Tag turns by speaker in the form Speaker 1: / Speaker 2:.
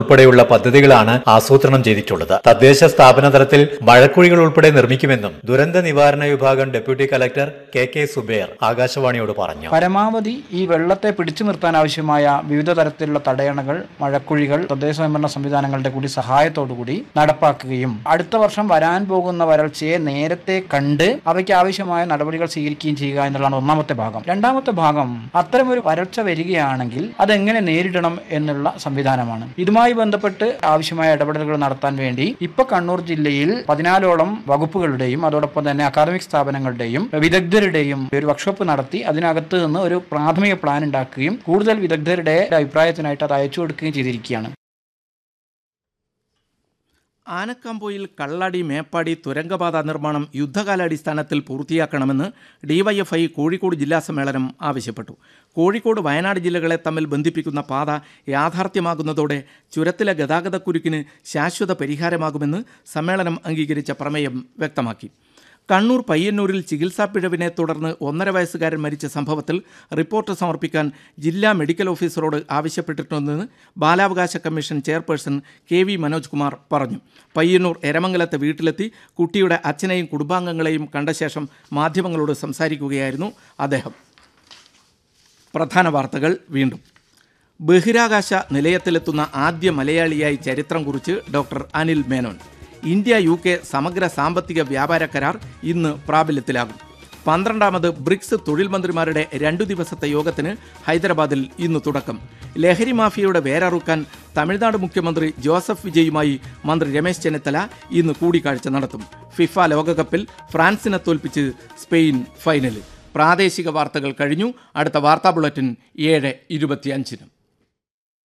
Speaker 1: ഉൾപ്പെടെയുള്ള പദ്ധതികളാണ് ആസൂത്രണം ചെയ്തിട്ടുള്ളത് തദ്ദേശ സ്ഥാപന തലത്തിൽ മഴക്കുഴികൾ ഉൾപ്പെടെ നിർമ്മിക്കുമെന്നും ദുരന്ത നിവാരണ വിഭാഗം deputy collector K K Zubair ആകാശവാണിയോട് പറഞ്ഞു
Speaker 2: പരമാവധി ഈ വെള്ളത്തെ പിടിച്ചു നിർത്താൻ ആവശ്യമായ വിവിധ തരത്തിലുള്ള തടയണകൾ മഴക്കുഴികൾ തദ്ദേശ സ്വയംഭരണ സംവിധാനങ്ങളുടെ കൂടി സഹായത്തോടുകൂടി നടപ്പാക്കുകയും അടുത്ത വർഷം വരാൻ പോകുന്ന വരൾച്ചയെ നേരത്തെ കണ്ട് അവയ്ക്ക് ആവശ്യമായ നടപടികൾ സ്വീകരിക്കുകയും ചെയ്യുക എന്നുള്ളതാണ് ഒന്നാമത്തെ ഭാഗം രണ്ടാമത്തെ ഭാഗം അത്തരമൊരു വരൾച്ച വരികയാണെങ്കിൽ അതെങ്ങനെ നേരിടണം എന്നുള്ള സംവിധാനമാണ് ഇതുമായി ബന്ധപ്പെട്ട് ആവശ്യമായ ഇടപെടലുകൾ നടത്താൻ വേണ്ടി ഇപ്പൊ കണ്ണൂർ ജില്ലയിൽ പതിനാലോളം വകുപ്പുകളുടെയും അതോടൊപ്പം തന്നെ അക്കാദമിക് സ്ഥാപനങ്ങളുടെയും വിദഗ്ധരുടെയും ഒരു വർക്ക്ഷോപ്പ് നടത്തി അതിനകത്ത് നിന്ന് ഒരു പ്രാഥമിക പ്ലാൻ ഉണ്ടാക്കുകയും കൂടുതൽ വിദഗ്ധരുടെ അഭിപ്രായത്തിനായിട്ട് അത് അയച്ചു കൊടുക്കുകയും ചെയ്തിരിക്കുകയാണ്
Speaker 3: ആനക്കാമ്പോയിൽ കള്ളാടി മേപ്പാടി തുരങ്കപാത നിർമ്മാണം യുദ്ധകാലാടിസ്ഥാനത്തിൽ പൂർത്തിയാക്കണമെന്ന് ഡിവൈഎഫ്ഐ കോഴിക്കോട് ജില്ലാ സമ്മേളനം ആവശ്യപ്പെട്ടു കോഴിക്കോട് വയനാട് ജില്ലകളെ തമ്മിൽ ബന്ധിപ്പിക്കുന്ന പാത യാഥാർത്ഥ്യമാകുന്നതോടെ ചുരത്തിലെ ഗതാഗതക്കുരുക്കിന് ശാശ്വത പരിഹാരമാകുമെന്ന് സമ്മേളനം അംഗീകരിച്ച പ്രമേയം വ്യക്തമാക്കി കണ്ണൂർ പയ്യന്നൂരിൽ ചികിത്സാ പിഴവിനെ തുടർന്ന് ഒന്നര വയസ്സുകാരൻ മരിച്ച സംഭവത്തിൽ റിപ്പോർട്ട് സമർപ്പിക്കാൻ ജില്ലാ മെഡിക്കൽ ഓഫീസറോട് ആവശ്യപ്പെട്ടിട്ടുണ്ടെന്ന് ബാലാവകാശ commission chairperson K V Manoj Kumar പറഞ്ഞു പയ്യന്നൂർ എരമംഗലത്തെ വീട്ടിലെത്തി കുട്ടിയുടെ അച്ഛനെയും കുടുംബാംഗങ്ങളെയും കണ്ട ശേഷം മാധ്യമങ്ങളോട് സംസാരിക്കുകയായിരുന്നു അദ്ദേഹം പ്രധാന വാർത്തകൾ വീണ്ടും ബഹിരാകാശ നിലയത്തിലെത്തുന്ന ആദ്യ മലയാളിയായി ചരിത്രം കുറിച്ച് doctor Anil Menon India U K സമഗ്ര സാമ്പത്തിക വ്യാപാര കരാർ ഇന്ന് പ്രാബല്യത്തിലാകും പന്ത്രണ്ടാമത് ബ്രിക്സ് തൊഴിൽ മന്ത്രിമാരുടെ രണ്ടു ദിവസത്തെ യോഗത്തിന് ഹൈദരാബാദിൽ ഇന്ന് തുടക്കം ലഹരി മാഫിയയുടെ വേരറുക്കാൻ തമിഴ്നാട് മുഖ്യമന്ത്രി ജോസഫ് വിജയുമായി മന്ത്രി രമേശ് ചെന്നിത്തല ഇന്ന് കൂടിക്കാഴ്ച നടത്തും ഫിഫ ലോകകപ്പിൽ ഫ്രാൻസിനെ തോൽപ്പിച്ച് സ്പെയിൻ ഫൈനലിൽ പ്രാദേശിക വാർത്തകൾ കഴിഞ്ഞു അടുത്ത വാർത്താ ബുള്ളറ്റിൻ ഏഴ് ഇരുപത്തിയഞ്ചിനും